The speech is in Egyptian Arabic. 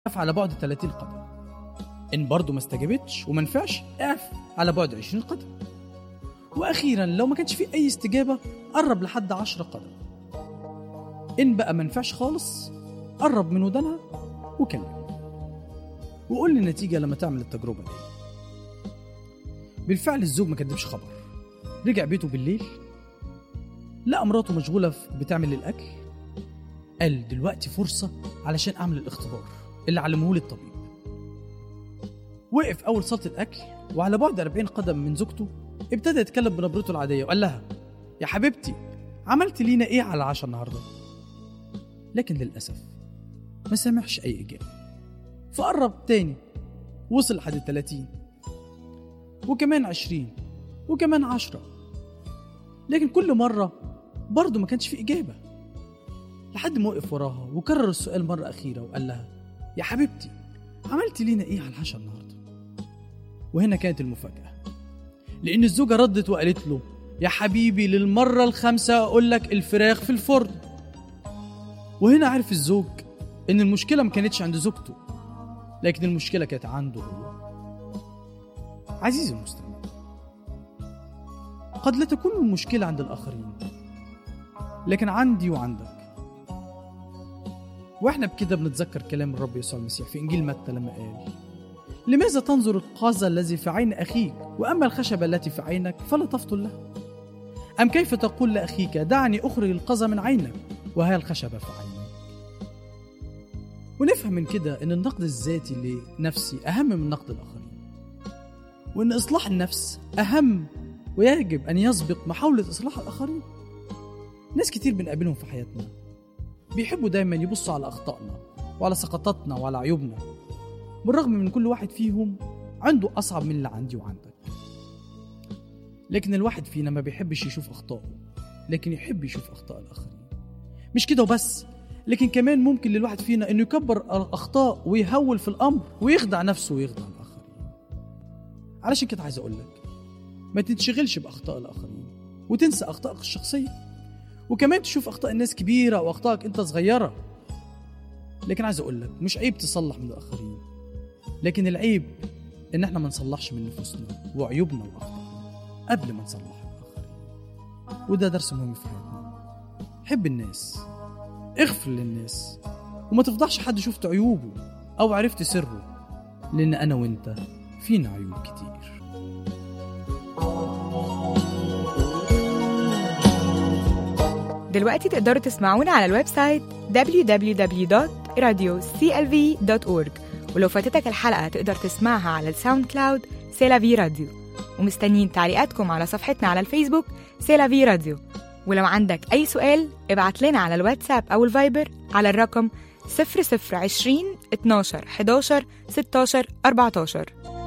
اقف على بعد 30 قدم إن برضه ما استجابتش وما نفعش اقف على بعد 20 قدم وأخيرا لو ما كانش في أي استجابة قرب لحد 10 قدم إن بقى ما نفعش خالص قرب من ودانها وكلم وقول لي النتيجة لما تعمل التجربة دي بالفعل الزوج ما كدبش خبر رجع بيته بالليل لقى مراته مشغولة في- بتعمل الأكل قال دلوقتي فرصة علشان أعمل الاختبار اللي علمهولي الطبيب وقف أول صالة الأكل وعلى بعد 40 قدم من زوجته ابتدى يتكلم بنبرته العادية وقال لها يا حبيبتي عملت لينا إيه على العشاء النهاردة؟ لكن للأسف ما سمعش أي إجابة فقرب تاني وصل لحد 30 وكمان 20 وكمان 10 لكن كل مرة برضه ما كانش في إجابة لحد ما وقف وراها وكرر السؤال مرة أخيرة وقال لها يا حبيبتي عملت لينا إيه على العشاء النهاردة وهنا كانت المفاجأة لأن الزوجة ردت وقالت له يا حبيبي للمرة الخامسة أقول لك الفراخ في الفرن وهنا عرف الزوج إن المشكلة ما كانتش عند زوجته لكن المشكلة كانت عنده هو عزيزي المستمع قد لا تكون المشكلة عند الآخرين لكن عندي وعندك واحنا بكده بنتذكر كلام الرب يسوع المسيح في انجيل متى لما قال لماذا تنظر القاذى الذي في عين اخيك واما الخشبه التي في عينك فلا تفطن له ام كيف تقول لاخيك دعني اخرج القذى من عينك وها الخشبه في عينك ونفهم من كده ان النقد الذاتي لنفسي اهم من نقد الاخرين وان اصلاح النفس اهم ويجب ان يسبق محاوله اصلاح الاخرين ناس كتير بنقابلهم في حياتنا بيحبوا دايما يبصوا على اخطائنا وعلى سقطاتنا وعلى عيوبنا بالرغم من كل واحد فيهم عنده اصعب من اللي عندي وعندك لكن الواحد فينا ما بيحبش يشوف اخطائه لكن يحب يشوف اخطاء الاخرين مش كده وبس لكن كمان ممكن للواحد فينا انه يكبر الاخطاء ويهول في الامر ويخدع نفسه ويخدع الاخرين علشان كده عايز اقول لك ما تنشغلش باخطاء الاخرين وتنسى اخطائك الشخصيه وكمان تشوف اخطاء الناس كبيره واخطائك انت صغيره لكن عايز اقول لك مش عيب تصلح من الاخرين لكن العيب ان احنا ما نصلحش من نفوسنا وعيوبنا واخطائنا قبل ما نصلح الاخرين وده درس مهم في حياتنا حب الناس اغفر للناس وما تفضحش حد شفت عيوبه او عرفت سره لان انا وانت فينا عيوب كتير دلوقتي تقدروا تسمعونا على الويب سايت www.radioclv.org ولو فاتتك الحلقة تقدر تسمعها على الساوند كلاود سيلافي راديو ومستنيين تعليقاتكم على صفحتنا على الفيسبوك سيلافي راديو ولو عندك أي سؤال ابعت لنا على الواتساب أو الفايبر على الرقم 0020 12 11 16 14